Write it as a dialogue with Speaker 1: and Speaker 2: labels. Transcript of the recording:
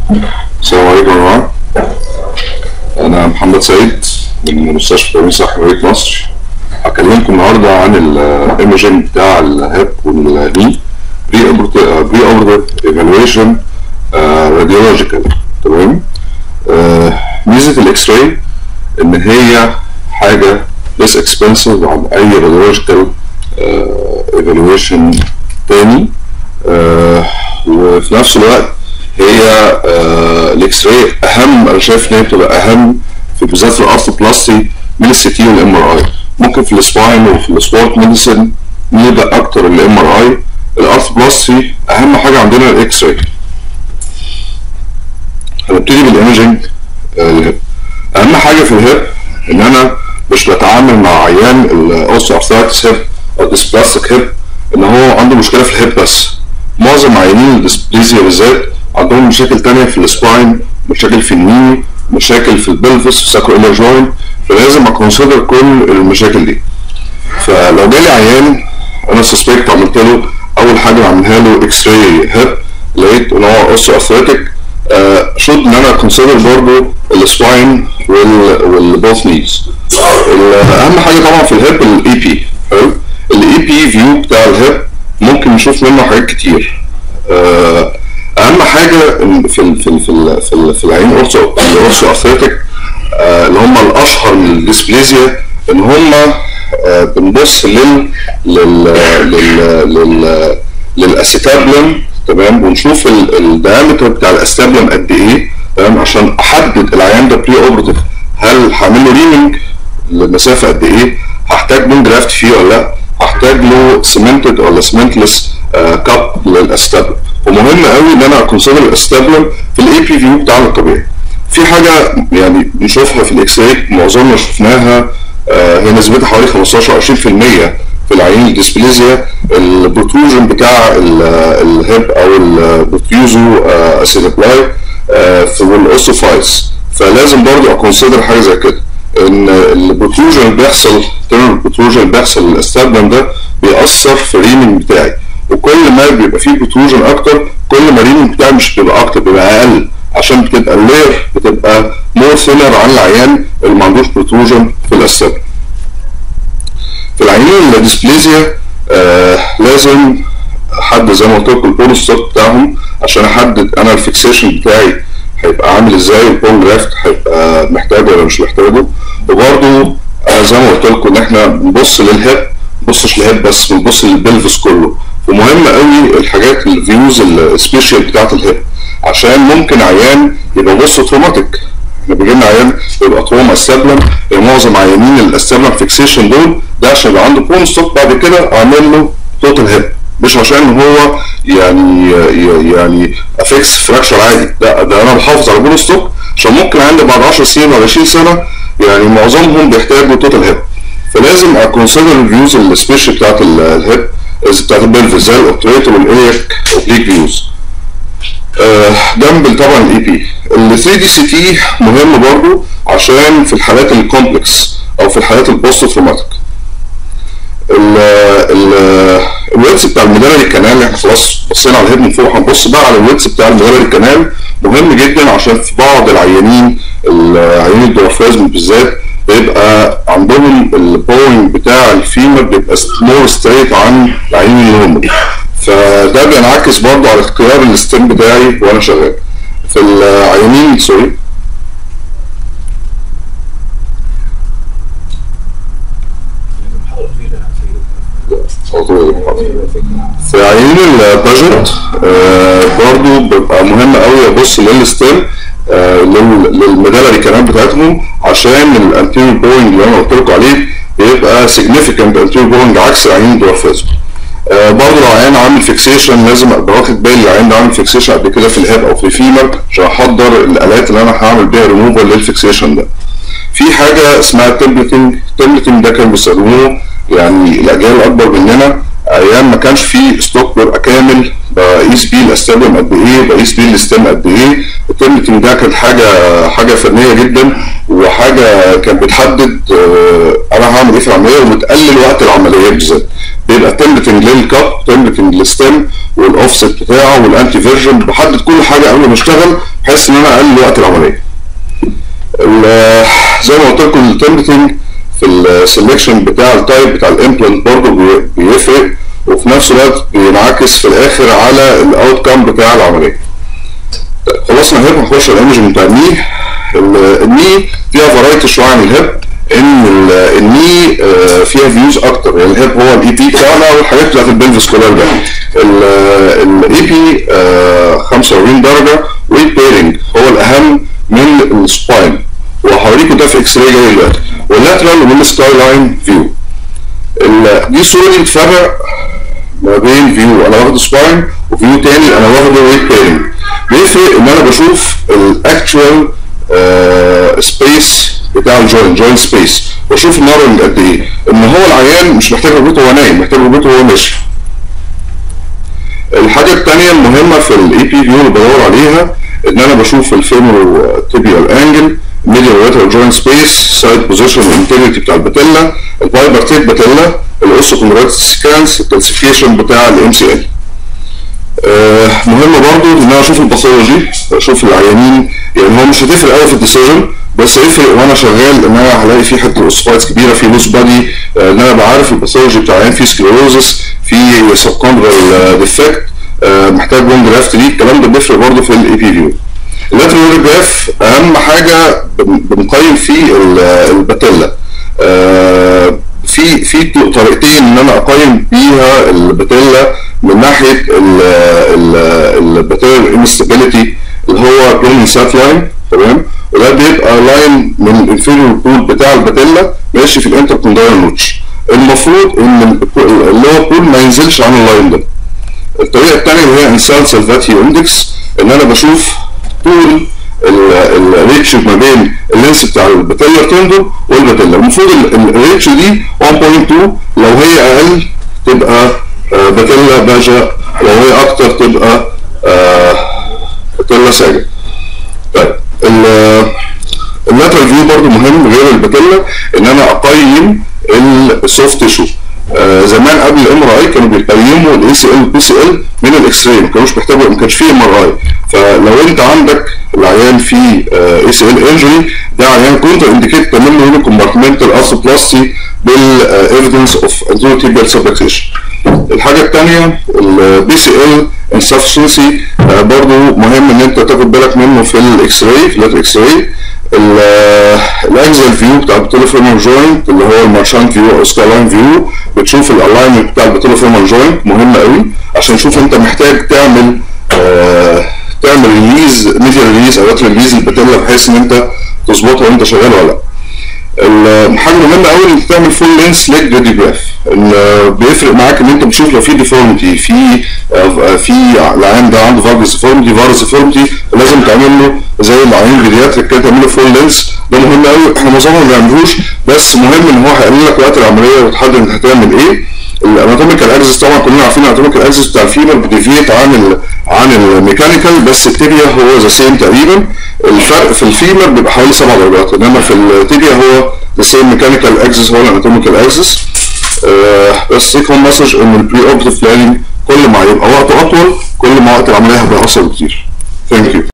Speaker 1: السلام عليكم يا جماعة أنا محمد سيد من مستشفى تأمين صحي مدينة مصر هكلمكم النهاردة عن الايمجنج بتاع الهيب والني بري بري اوردر ايفالويشن راديولوجيكال تمام آه، ميزة الاكس راي إن هي حاجة less expensive عن أي راديولوجيكال ايفالويشن تاني آه، وفي نفس الوقت هي آه، الاكس راي اهم انا شايف ان هي بتبقى اهم في بالذات في الارثوبلاستي من السي تي والام ار اي ممكن في السباين وفي السبورت ميديسن نلجا اكتر للام ار اي الارثوبلاستي اهم حاجه عندنا الاكس راي هنبتدي بالايمجنج الهيب اهم حاجه في الهيب ان انا مش بتعامل مع عيان الاوستو ارثرايتس هيب او ديسبلاستيك هيب ان هو عنده مشكله في الهيب بس معظم عيانين الديسبليزيا بالذات عندهم مشاكل تانية في السباين مشاكل في الني مشاكل في البلفس في ساكرو إلر جوينت فلازم اكونسيدر كل المشاكل دي فلو جالي عيان انا سسبكت عملت له اول حاجه بعملها له اكس راي هيب لقيت ان هو اوستو ارثريتك شود ان انا اكونسيدر برضه السباين والبوث نيز اهم حاجه طبعا في الهيب الاي بي حلو الاي بي فيو بتاع الهيب ممكن نشوف منه حاجات كتير آه، اهم حاجه إن في ال في ال في ال في, ال في العين اورثو الاورثو ارثريتك اللي هم الاشهر من الديسبليزيا ان هم آه، بنبص لل لل لل لل للاسيتابلم تمام ونشوف الدايمتر بتاع الاستابلم قد ايه تمام عشان احدد العيان ده بري اوبرتيف هل هعمل له ريمنج لمسافه قد ايه هحتاج بون جرافت فيه ولا لا هحتاج له سيمنتد ولا سيمنتلس كاب للاستابلم ومهم قوي ان انا اكونسيدر الاستابلم في الاي بي فيو بتاعنا الطبيعي في حاجه يعني نشوفها في الاكس راي معظمنا شفناها آه، هي نسبتها حوالي 15 20% في العيين الديسبليزيا البروتروجن بتاع ال- الهيب او البروتيوزو اسيدابلاي في الاوستوفايتس فلازم برضو اكونسيدر حاجه زي كده ان البروتروجن اللي بيحصل تمام البروتروجن اللي بيحصل للاستابلم ده بيأثر في الريمنج بتاعي وكل ما بيبقى فيه بروتروجن اكتر كل ما الريمنج بتاعي مش بيبقى اكتر بيبقى اقل عشان بتبقى اللير بتبقى مور ثينر عن العيان اللي ما عندوش بروتروجن في الاستابلم في العيانين الديسبليزيا آه لازم احدد زي ما قلت لكم البون ستوك بتاعهم عشان احدد انا الفيكسيشن بتاعي هيبقى عامل ازاي البون جرافت هيبقى محتاجه ولا مش محتاجه وبرده آه زي ما قلت لكم ان احنا بنبص للهيب ما بنبصش للهيب بس بنبص للبلفس كله ومهم قوي الحاجات الفيوز السبيشال بتاعت الهيب عشان ممكن عيان يبقى بص تروماتيك احنا بيجي لنا عيان يبقى تروما استابلم معظم عيانين الاستابلم فيكسيشن دول ده عشان يبقى عنده بون ستوك بعد كده اعمل له توتال هيب مش عشان هو يعني يعني افكس فراكشر عادي لا ده انا بحافظ على بون ستوك عشان ممكن عندي بعد 10 سنين ولا 20 سنه يعني معظمهم بيحتاجوا توتال هيب فلازم اكونسيدر الفيوز السبيشال بتاعت ال- الهيب بتاعت البلفس زي الاوبتريتور والالياك اوبليك فيوز آه، جنب طبعا الاي بي ال 3 دي سي تي مهم برضو عشان في الحالات الكومبلكس او في الحالات البوست تروماتيك ال ال الويتس بتاع المدرج الكنال احنا خلاص بصينا على الهيد من فوق هنبص بقى على الويتس بتاع المدرج الكنال مهم جدا عشان في بعض العيانين العيانين الدورفازم بالذات بيبقى عندهم البوينج بتاع الفيمر بيبقى مور ستريت عن العيانين النورمال فده بينعكس برضه على اختيار الستيم بتاعي وانا شغال في العيانين سوري في عيانين الباجت برضه بيبقى مهم قوي ابص للستيم آه، لل- للمدلري كمان بتاعتهم عشان الانتيريور بوينج اللي انا قلت لكم عليه بيبقى سيجنيفيكانت انتيريور بوينج عكس العيانين الدورفازم آه، برضه لو عيان عامل فيكسيشن لازم ابقى واخد بالي العيان ده عامل فيكسيشن قبل كده في الهاب او في الفيمر عشان احضر الالات اللي انا هعمل بيها ريموفال للفيكسيشن ده. في حاجه اسمها تمبلتنج التمبلتنج ده كانوا بيستخدموه يعني الاجيال الاكبر مننا ايام ما كانش في ستوك بيبقى كامل بقيس بيه الاستابيوم قد ايه بقيس بيه الاستام قد ايه التمبلتنج ده كانت حاجه حاجه فنيه جدا وحاجه كانت بتحدد آه، انا هعمل ايه في العمليه وبتقلل وقت العمليه بالذات بيبقى تمبلتنج للكاب تمبلتنج للستم والاوفست بتاعه والانتي فيرجن بحدد كل حاجه قبل ما اشتغل بحيث ان انا اقلل وقت العمليه ال- زي ما قلت لكم التمبلتنج في السلكشن بتاع التايب بتاع الامبلانت برضه بي- بيفرق وفي نفس الوقت بينعكس في الاخر على الاوت كام بتاع العمليه. طيب، خلصنا الهيب هنخش على الايمجنج بتاع الني ال- الني فيها فرايتي شويه عن الهيب ان ال- الني آه، فيها فيوز اكتر يعني الهيب هو الاي بي بتاعنا والحاجات بتاعت البلفس كلها ده الاي بي 45 درجه ويت بيرنج هو الاهم من السباين وهوريكم ده في اكس راي جاي دلوقتي واللاترال والسكاي لاين فيو ال- دي صوره دي بتفرق ما بين فيو انا واخد سباين وفيو تاني انا واخده ويت بيرنج بيفرق ان انا بشوف الاكتوال سبيس بتاع الجوينت جوينت سبيس بشوف النارنج قد ايه ان هو العيان مش محتاج ركبته وهو نايم محتاج ركبته وهو ماشي الحاجة التانية المهمة في الاي بي فيو اللي بدور عليها ان انا بشوف الفيمورو تيبيال انجل ميديال لاترال جوينت سبيس سايد بوزيشن انتجريتي بتاع الباتيلا البايبرتيت باتيلا الاوسوكومرات سكانس الكلاسيفيكيشن بتاع الام سي ال مهم برضو ان انا اشوف الباثولوجي اشوف العيانين يعني هو مش هتفرق قوي في الديسيجن بس هيفرق وانا شغال ان انا هلاقي في حته اوسفايتس كبيره في لوس بادي ان انا بعرف الباثولوجي بتاع العيان في سكليروزس في سبكوندرال ديفكت محتاج بون جرافت دي الكلام ده بيفرق برضه في الاي بي فيو اللاترال جراف اهم حاجه بن- بنقيم فيه ال- الباتيلا آه، في في طريقتين ان انا اقيم بيها الباتيلا من ناحيه الباتيلا انستابيليتي اللي هو بلون سات لاين تمام وده بيبقى لاين من الانفيريور بول بتاع الباتيلا ماشي في الانتركوندايل نوتش المفروض ان اللي هو بول ما ينزلش عن اللاين ده الطريقه الثانيه اللي هي انسان سلفاتي اندكس ان انا بشوف طول الريتش ما بين اللينس بتاع الباتيلا تندو والباتيلا المفروض الريتش دي 1.2 لو هي اقل تبقى آه، باتيلا باجا لو هي اكتر تبقى آه، باتيلا ساجا طيب ال- اللاترال فيو برضو مهم غير الباتيلا ان انا اقيم السوفت تيشو آه زمان قبل الام ار اي كانوا بيقيموا الاي سي ال والبي سي ال من الاكس راي ما كانوش محتاجوا ما كانش فيه ام ار اي فلو انت عندك العيان فيه اي سي ال انجري ده عيان كونتر انديكيت تعمل له هنا كومبارتمنتال اسوبلاستي بالايفيدنس اوف انتيريور تيبيال سبلكسيشن الحاجه الثانيه البي سي ال انسفشنسي برضو مهم ان انت تاخد بالك منه في الاكس راي في الاكس راي الاكزل فيو بتاع البتلوفيرمال جوينت اللي هو المارشانت فيو او سكالاين فيو بتشوف الالاينمنت بتاع البتلوفيرمال جوينت مهم قوي عشان تشوف انت محتاج تعمل آه تعمل ريليز ميديال ريليز او ريليز البتيلا بحيث ان انت تظبطها وانت شغال ولا لا الحاجه مهمه قوي انك تعمل فول لينس ليج راديوجراف بيفرق معاك ان انت بتشوف لو في ديفورميتي في آه، في العيان ده عنده فارجس ديفورميتي فارس ديفورميتي لازم تعمل له زي العيان بيدياتريك كده تعمل له فول لينس ده مهم قوي احنا معظمنا ما بنعملوش بس مهم ان هو هيقلل لك وقت العمليه وتحدد انت هتعمل ايه الاناتوميكال اكسس طبعا كلنا عارفين الاناتوميكال اكسس بتاع الفيبر بيديفيت عن ال عن الميكانيكال بس التيبيا هو ذا سيم تقريبا الفرق في الفيمر بيبقى حوالي سبع درجات انما في التيبيا هو ذا سيم ميكانيكال اكسس هو الاناتوميكال اكسس بس تيك هوم مسج ان البري اوبتيف بلاننج كل ما يبقى وقته اطول كل ما وقت العمليه هيبقى اقصر بكتير ثانك يو